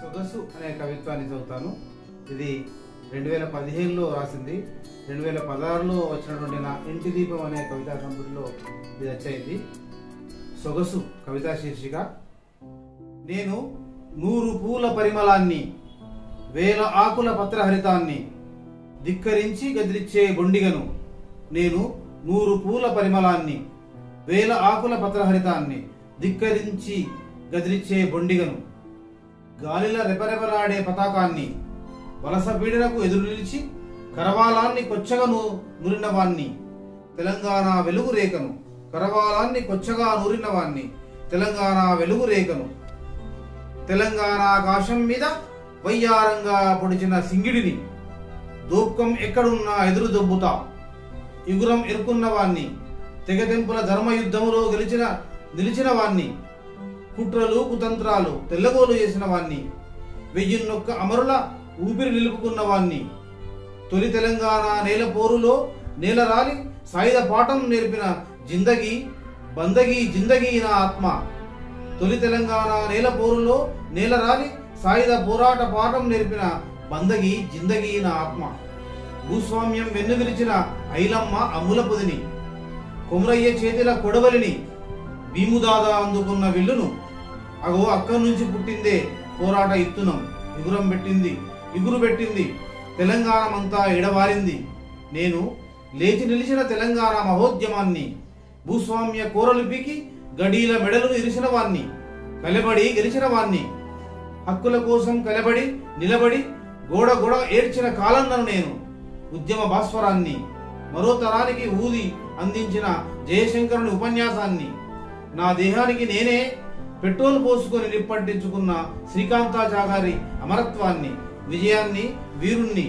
సొగసు అనే కవిత్వాన్ని చదువుతాను ఇది రెండు వేల పదిహేనులో రాసింది రెండు వేల పదహారులో వచ్చినటువంటి నా ఇంటి దీపం అనే కవితా సంపుటిలో ఇది వచ్చేది సొగసు కవితా శీర్షిక నేను నూరు పూల పరిమళాన్ని వేల ఆకుల పత్రహరితాన్ని ధిక్కరించి గదిలిచ్చే బొండిగను నేను నూరు పూల పరిమళాన్ని వేల ఆకుల పత్రహరితాన్ని ధిక్కరించి గదిలిచ్చే బొండిగను గాలిల రెపరెపలాడే పతాకాన్ని వలస పీడనకు ఎదురు నిలిచి కరవాలాన్ని కొచ్చగను నురినవాన్ని తెలంగాణ వెలుగు రేఖను కరవాలాన్ని కొచ్చగా నూరినవాన్ని తెలంగాణ వెలుగు రేఖను తెలంగాణ ఆకాశం మీద వయ్యారంగా పొడిచిన సింగిడిని దూక్కం ఎక్కడున్నా ఎదురు దొబ్బుతా ఇగురం ఎరుకున్న వాణ్ణి తెగతెంపుల ధర్మయుద్ధములో గెలిచిన నిలిచిన వాణ్ణి కుట్రలు కుతంత్రాలు తెల్లగోలు చేసిన వాణ్ణి వెయ్యిన్నొక్క అమరుల ఊపిరి నిలుపుకున్న వాణ్ణి తొలి తెలంగాణ నేల పోరులో నేల రాలి సాయుధ పాఠం నేర్పిన జిందగీ బందగీ జిందగీ నా ఆత్మ తొలి తెలంగాణ నేల పోరులో నేల రాలి సాయుధ పోరాట పాఠం నేర్పిన బందగి జిందగీ నా ఆత్మ భూస్వామ్యం వెన్నువిరిచిన ఐలమ్మ అమ్ముల పొదిని కొమరయ్య చేతిల కొడవలిని భీముదాదా అందుకున్న విల్లును అగో అక్కడి నుంచి పుట్టిందే పోరాట ఇత్తునం ఇగురం పెట్టింది ఇగురు పెట్టింది తెలంగాణమంతా ఎడవారింది నేను లేచి నిలిచిన తెలంగాణ మహోద్యమాన్ని భూస్వామ్య కోరలిపికి గడీల మెడలు ఇరిసిన వాణ్ణి కలబడి గెలిచిన వాణ్ణి హక్కుల కోసం కలబడి నిలబడి గోడ గోడ ఏడ్చిన కాలన్నను నేను ఉద్యమ భాస్వరాన్ని మరో తరానికి ఊది అందించిన జయశంకరుని ఉపన్యాసాన్ని నా దేహానికి నేనే పెట్రోల్ పోసుకొని నిప్పంటించుకున్న శ్రీకాంతాచాగారి అమరత్వాన్ని విజయాన్ని వీరుణ్ణి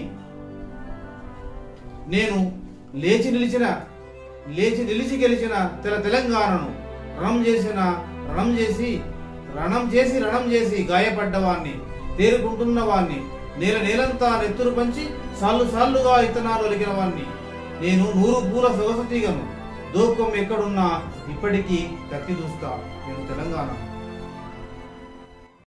నేను లేచి నిలిచిన లేచి నిలిచి గెలిచిన తెల తెలంగాణను రణం చేసిన రణం చేసి రణం చేసి రణం చేసి గాయపడ్డవాణ్ణి తేరుకుంటున్న వాణ్ణి నేల నేలంతా నెత్తురు పంచి సార్లు సార్లుగా ఇత్తనాలు ఒలికిన వాణ్ణి నేను నూరు పూల సొగసు తీగను దూకం ఎక్కడున్నా ఇప్పటికీ కత్తి చూస్తా నేను తెలంగాణ